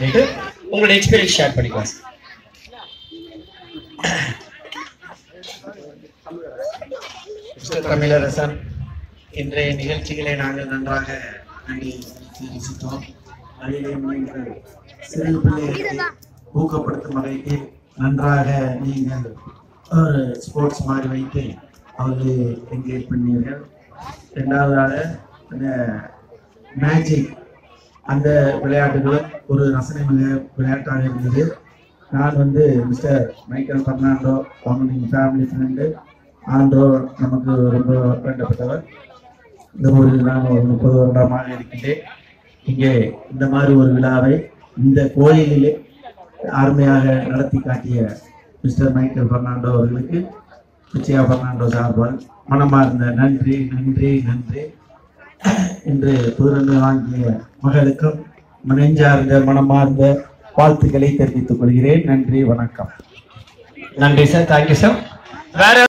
சொல்லிட்டு உங்களோட experience share பண்ணிக்கலாம் சார் மிஸ்டர் தமிழரசன் இன்றைய நிகழ்ச்சிகளை நாங்கள் நன்றாக நன்றி தெரிவித்தோம் அதிலே நீங்கள் சிறு பிள்ளைகளை ஊக்கப்படுத்தும் வகைக்கு நன்றாக நீங்கள் ஒரு ஸ்போர்ட்ஸ் மாதிரி வைத்து அவர்களை என்கேஜ் பண்ணீர்கள் ரெண்டாவதாக அந்த மேஜிக் அந்த விளையாட்டுகளும் ஒரு ரசனை மிக விளையாட்டாக இருந்தது நான் வந்து மிஸ்டர் மைக்கேல் பெர்னாண்டோ அவங்களுடைய ஃபேமிலி ஃப்ரெண்டு ஆண்டோ நமக்கு ரொம்ப வேண்டப்பட்டவர் இந்த ஊரில் நான் ஒரு முப்பது வருடமாக இருக்கின்றேன் இங்கே இந்த மாதிரி ஒரு விழாவை இந்த கோயிலிலே அருமையாக நடத்தி காட்டிய மிஸ்டர் மைக்கேல் பெர்னாண்டோ அவர்களுக்கு விஜயா பெர்னாண்டோ சார்பால் மனமார்ந்த நன்றி நன்றி நன்றி இன்று புதுரண்டு வாங்கிய மகளுக்கும் நெஞ்சார்ந்த மனமார்ந்த வாழ்த்துக்களை தெரிவித்துக் கொள்கிறேன் நன்றி வணக்கம் நன்றி சார் தேங்க்யூ சார் வேற